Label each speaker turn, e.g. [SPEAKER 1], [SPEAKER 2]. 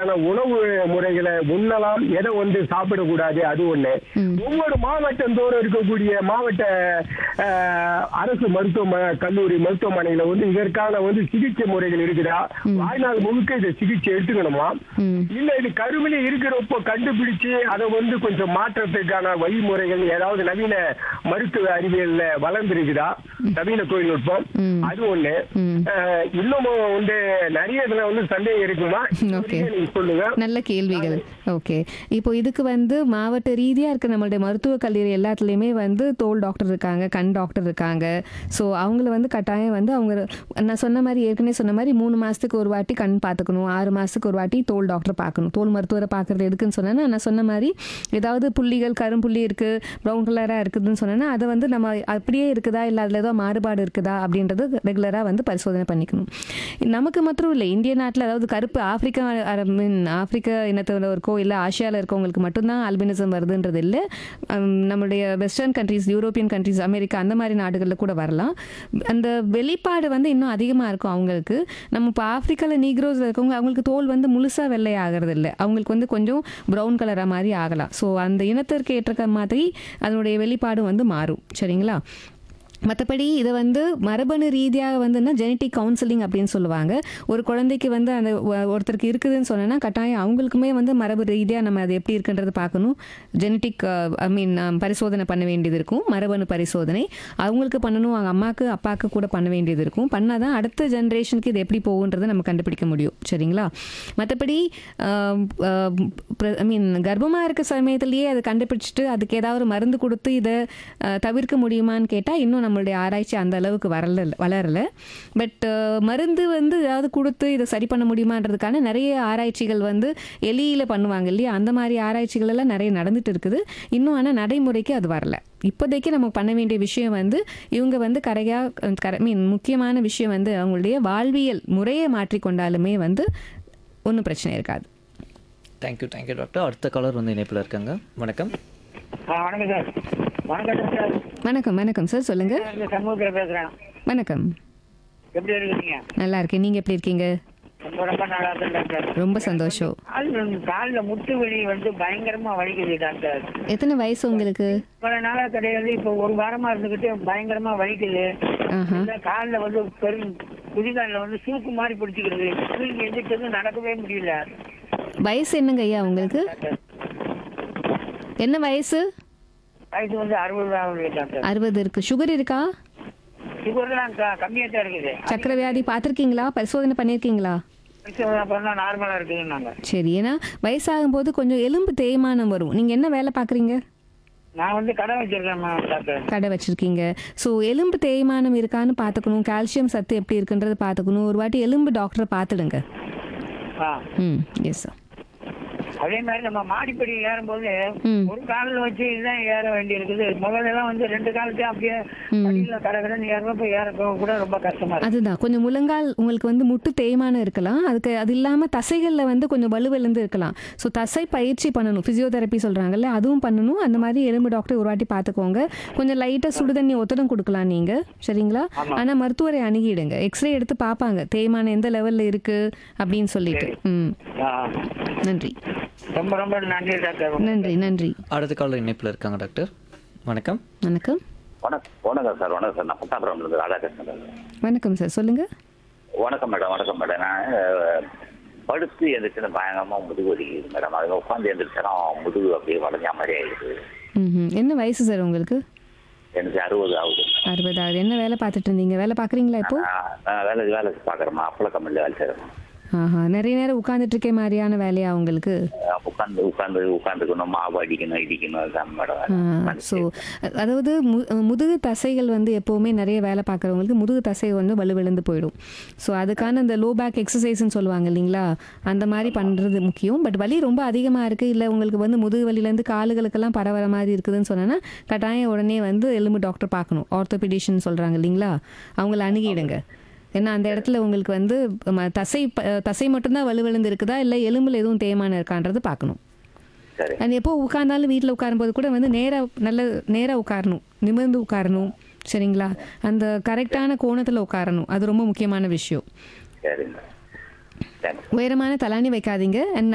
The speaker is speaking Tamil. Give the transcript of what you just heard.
[SPEAKER 1] மாதிரியான உணவு முறைகளை உண்ணலாம் எதை வந்து சாப்பிடக்கூடாது அது ஒண்ணு
[SPEAKER 2] ம்.
[SPEAKER 1] ஒவ்வொரு மாவட்டம் தோறும் இருக்கக்கூடிய மாவட்ட அஹ், அரசு மருத்துவ கல்லூரி மருத்துவமனையில வந்து இதற்கான வந்து சிகிச்சை முறைகள் இருக்குதா வாழ்நாள் முழுக்க இந்த சிகிச்சை எடுத்துக்கணுமா
[SPEAKER 2] ம்
[SPEAKER 1] இல்ல இது கருவில இருக்கிறப்போ கண்டுபிடிச்சு அதை வந்து கொஞ்சம் மாற்றத்துக்கான வழிமுறைகள் ஏதாவது நவீன மருத்துவ அறிவியல்ல வளர்ந்துருக்குதா நவீன தொழில்நுட்பம்
[SPEAKER 2] ம்.
[SPEAKER 1] அது ஒண்ணு
[SPEAKER 2] ம்.
[SPEAKER 1] அஹ், இன்னமும் வந்து நிறைய இதுல வந்து சந்தேகம் இருக்குமா
[SPEAKER 2] ஓகே.
[SPEAKER 1] நீங்க சொல்லுங்க
[SPEAKER 2] நல்ல கேள்விகள் ஓகே இப்போ இதுக்கு வந்து மாவட்ட ரீதியாக இருக்க நம்மளுடைய மருத்துவக் கல்லூரி எல்லாத்துலேயுமே வந்து தோல் டாக்டர் இருக்காங்க கண் டாக்டர் இருக்காங்க ஸோ அவங்கள வந்து கட்டாயம் வந்து அவங்க நான் சொன்ன மாதிரி ஏற்கனவே சொன்ன மாதிரி மூணு மாதத்துக்கு ஒரு வாட்டி கண் பார்த்துக்கணும் ஆறு மாதத்துக்கு ஒரு வாட்டி தோல் டாக்டர் பார்க்கணும் தோல் மருத்துவரை பார்க்குறது எதுக்குன்னு சொன்னேன்னா நான் சொன்ன மாதிரி ஏதாவது புள்ளிகள் கரும்புள்ளி இருக்குது ப்ரௌன் கலராக இருக்குதுன்னு சொன்னேன்னா அதை வந்து நம்ம அப்படியே இருக்குதா இல்லை அதில் ஏதோ மாறுபாடு இருக்குதா அப்படின்றது ரெகுலராக வந்து பரிசோதனை பண்ணிக்கணும் நமக்கு மாத்திரம் இல்லை இந்திய நாட்டில் அதாவது கருப்பு ஆப்பிரிக்கா மீன் ஆப்பிரிக்க இனத்தில் இருக்கோ இல்லை ஆசியாவில் இருக்கவங்களுக்கு மட்டும்தான் அல்பினிசம் வருதுன்றது இல்லை ஹம், நம்மளுடைய western countries European countries America அந்த மாதிரி நாடுகளில் கூட வரலாம் அந்த வெளிப்பாடு வந்து இன்னும் அதிகமாக இருக்கும் அவங்களுக்கு நம்ம இப்போ ஆப்பிரிக்காவில் நீக்ரோஸில் இருக்கவங்க அவங்களுக்கு தோல் வந்து முழுசாக வெள்ளை ஆகிறது இல்லை அவங்களுக்கு வந்து கொஞ்சம் ப்ரௌன் கலராக மாதிரி ஆகலாம் ஸோ அந்த இனத்திற்கு ஏற்ற மாதிரி அதனுடைய வெளிப்பாடும் வந்து மாறும் சரிங்களா மற்றபடி இதை வந்து மரபணு ரீதியாக வந்துன்னா ஜெனட்டிக் கவுன்சிலிங் அப்படின்னு சொல்லுவாங்க ஒரு குழந்தைக்கு வந்து அந்த ஒ- ஒருத்தருக்கு இருக்குதுன்னு சொன்னோன்னா கட்டாயம் அவங்களுக்குமே வந்து மரபு ரீதியாக நம்ம அது எப்படி இருக்குன்றது பார்க்கணும் ஜெனட்டிக் ஐ மீன் பரிசோதனை பண்ண வேண்டியது இருக்கும் மரபணு பரிசோதனை அவங்களுக்கு பண்ணணும் அவங்க அம்மாவுக்கு அப்பாவுக்கு கூட பண்ண வேண்டியது இருக்கும் பண்ணால் தான் அடுத்த ஜென்ரேஷனுக்கு இது எப்படி போகுன்றதை நம்ம கண்டுபிடிக்க முடியும் சரிங்களா மற்றபடி ஐ மீன் கர்ப்பமாக இருக்க சமயத்திலேயே அதை கண்டுபிடிச்சிட்டு அதுக்கு ஏதாவது ஒரு மருந்து கொடுத்து இதை அஹ், தவிர்க்க முடியுமான்னு கேட்டால் இன்னும் நம்மளுடைய ஆராய்ச்சி அந்த அளவுக்கு வரல வளரல பட் மருந்து வந்து ஏதாவது கொடுத்து இதை சரி பண்ண முடியுமான்றதுக்கான நிறைய ஆராய்ச்சிகள் வந்து எலியில பண்ணுவாங்க இல்லையா அந்த மாதிரி ஆராய்ச்சிகள் எல்லாம் நிறைய நடந்துட்டு இருக்குது இன்னும் ஆனால் நடைமுறைக்கு அது வரல இப்போதைக்கு நம்ம பண்ண வேண்டிய விஷயம் வந்து இவங்க வந்து கரையாக கரை மீன் முக்கியமான விஷயம் வந்து அவங்களுடைய வாழ்வியல் முறையை மாற்றிக்கொண்டாலுமே வந்து ஒன்றும் பிரச்சனை இருக்காது
[SPEAKER 3] தேங்க்யூ தேங்க்யூ டாக்டர் அடுத்த காலர் வந்து இணைப்பில் இருக்காங்க வணக்கம்
[SPEAKER 4] ஆ, வணக்கம் சார் வணக்கம் சார்
[SPEAKER 2] வணக்கம் வணக்கம் சார் சொல்லுங்க
[SPEAKER 4] இந்த சமூகத்தில் பேசுகிறேன்
[SPEAKER 2] வணக்கம்
[SPEAKER 4] எப்படி இருக்கீங்க
[SPEAKER 2] நல்லா இருக்கேன் நீங்க எப்படி இருக்கீங்க
[SPEAKER 4] ரொம்ப ரொம்ப நல்லா இருக்கேன் டாக்டர்
[SPEAKER 2] ரொம்ப சந்தோஷம்
[SPEAKER 4] கால் காலில் முட்டு வலி வந்து பயங்கரமா வலிக்குது டாக்டர்
[SPEAKER 2] எத்தனை வயசு உங்களுக்கு
[SPEAKER 4] பல நாளா கிடையாது இப்போ ஒரு வாரமா இருந்துகிட்டு பயங்கரமா வலிக்குது
[SPEAKER 2] ஆஹா
[SPEAKER 4] இந்த காலில் வந்து பெரும் குதிகாலில் வந்து சூக்கு மாதிரி பிடிச்சிக்கிறது தூங்கி எந்திரிச்சு வந்து நடக்கவே முடியல
[SPEAKER 2] வயசு என்னங்க ஐயா உங்களுக்கு
[SPEAKER 4] டாக்டர்
[SPEAKER 2] என்ன வயசு
[SPEAKER 4] வயசு வந்து அறுபது ஆகுது டாக்டர்
[SPEAKER 2] அறுபது இருக்கு சுகர் இருக்கா
[SPEAKER 4] சுகர்லாம் கம்மியாக தான் இருக்குது
[SPEAKER 2] சக்கரை வியாதி பார்த்துருக்கீங்களா பரிசோதனை பண்ணியிருக்கீங்களா
[SPEAKER 4] அப்புறம் தான் நார்மலாக இருக்குதுன்னாங்க
[SPEAKER 2] சரி ஏன்னா வயசாகும் போது கொஞ்சம் எலும்பு தேய்மானம் வரும் நீங்கள் என்ன வேலை பார்க்குறீங்க
[SPEAKER 4] நான் வந்து கடை வச்சிருக்கேன் டாக்டர்
[SPEAKER 2] கடை வச்சுருக்கீங்க ஸோ எலும்பு தேய்மானம் இருக்கான்னு பார்த்துக்கணும் கால்சியம் சத்து எப்படி இருக்குன்றது பார்த்துக்கணும் ஒரு வாட்டி எலும்பு டாக்டரை பார்த்துடுங்க
[SPEAKER 4] ஆ
[SPEAKER 2] ம் எஸ் சார்
[SPEAKER 4] அதே மாதிரி நம்ம மாடிப்படி ஏறும்போது
[SPEAKER 2] ம்.
[SPEAKER 4] ஒரு காலில் வச்சு தான் ஏற வேண்டி இருக்குது முதல்ல எல்லாம் வந்து ரெண்டு காலத்தையும் அப்படியே படியில கடகடன்னு ஏறப்ப ஏறப்ப கூட ரொம்ப கஷ்டமா இருக்கு
[SPEAKER 2] அதுதான் கொஞ்சம் முழங்கால் உங்களுக்கு வந்து முட்டு தேய்மானம் இருக்கலாம் அதுக்கு அது இல்லாமல் தசைகளில் வந்து கொஞ்சம் வலுவிழந்து இருக்கலாம் ஸோ தசை பயிற்சி பண்ணணும் ஃபிசியோதெரப்பி சொல்கிறாங்கல்ல அதுவும் பண்ணணும் அந்த மாதிரி எலும்பு டாக்டர் ஒரு வாட்டி பார்த்துக்கோங்க கொஞ்சம் லைட்டாக சுடுதண்ணி ஒத்தடம் கொடுக்கலாம் நீங்கள் சரிங்களா ஆனால் மருத்துவரை அணுகிடுங்க எக்ஸ்ரே எடுத்து பார்ப்பாங்க தேய்மானம் எந்த லெவலில் இருக்குது அப்படின்னு சொல்லிட்டு ம்
[SPEAKER 4] ஆ.
[SPEAKER 2] நன்றி
[SPEAKER 4] ரொம்ப ரொம்ப நன்றி டாக்டர்
[SPEAKER 2] நன்றி நன்றி
[SPEAKER 3] அடுத்த காலர் இணைப்பில் இருக்காங்க டாக்டர் வணக்கம்
[SPEAKER 2] வணக்கம்
[SPEAKER 5] வணக்கம் வணக்கம் சார் வணக்கம் சார் நான் புத்தாபுரம் இருந்து ராதாகிருஷ்ணன் பேசுறேன்.
[SPEAKER 2] வணக்கம் சார் சொல்லுங்கள்
[SPEAKER 5] வணக்கம் மேடம் வணக்கம் மேடம் நான் அஹ், படுத்து எந்திரிச்சுன்னு பயங்கரமா முதுகு வலிக்குது மேடம் அது உட்காந்து எந்திரிச்சா முதுகு அப்படியே வளைஞ்ச மாதிரி ஆயிடுது
[SPEAKER 2] ம் என்ன வயசு சார் உங்களுக்கு
[SPEAKER 5] எனக்கு அறுபது ஆகுது
[SPEAKER 2] அறுபதாவது என்ன வேலை பார்த்துட்டு இருந்தீங்க வேலை பார்க்குறீங்களா இப்போ
[SPEAKER 5] நான் நான் வேலை வேலை பார்க்குறேம்மா அப்பள கம்பெனியில் வேலை செய்கிறேன்
[SPEAKER 2] ஆஹா நிறைய நேரம் உட்கார்ந்துட்டு இருக்கே மாதிரியான வேலையா உங்களுக்கு
[SPEAKER 5] உட்காந்து உட்காந்து உட்காந்துக்கணும் மாவு அடிக்கணும் இடிக்கணும் அதுதான் மேடம்
[SPEAKER 2] ஸோ அதாவது மு முதுகு தசைகள் வந்து எப்போவுமே நிறைய வேலை பார்க்குறவங்களுக்கு முதுகு தசை வந்து வலுவிழந்து போயிடும் ஸோ அதுக்கான இந்த லோ பேக் எக்ஸசைஸ்னு சொல்லுவாங்க இல்லைங்களா அந்த மாதிரி பண்ணுறது முக்கியம் பட் வலி ரொம்ப அதிகமாக இருக்குது இல்லை உங்களுக்கு வந்து முதுகு வலியிலேருந்து காலுகளுக்கெல்லாம் பரவற மாதிரி இருக்குதுன்னு சொன்னோன்னா கட்டாயம் உடனே வந்து எலும்பு டாக்டர் பார்க்கணும் ஆர்த்தோபெடிஷன் சொல்கிறாங்க இல்லைங்களா அவங்கள அணுகிடுங்க ஏன்னா அந்த இடத்துல உங்களுக்கு வந்து ம, தசை ப- தசை மட்டும்தான் வலுவிழந்து இருக்குதா இல்லை எலும்பில் எதுவும் தேய்மானம் இருக்கான்றது பார்க்கணும்
[SPEAKER 5] சரி
[SPEAKER 2] அது எப்போ உட்கார்ந்தாலும் வீட்டில் உட்காரும்போது கூட வந்து நேராக நல்ல நேராக உட்காரணும் நிமிர்ந்து உட்காரணும் சரிங்களா அந்த கரெக்டான கோணத்தில் உட்காரணும் அது ரொம்ப முக்கியமான விஷயம்
[SPEAKER 5] சரிங்க தேங்க்ஸ்
[SPEAKER 2] உயரமான தலாணி வைக்காதீங்க and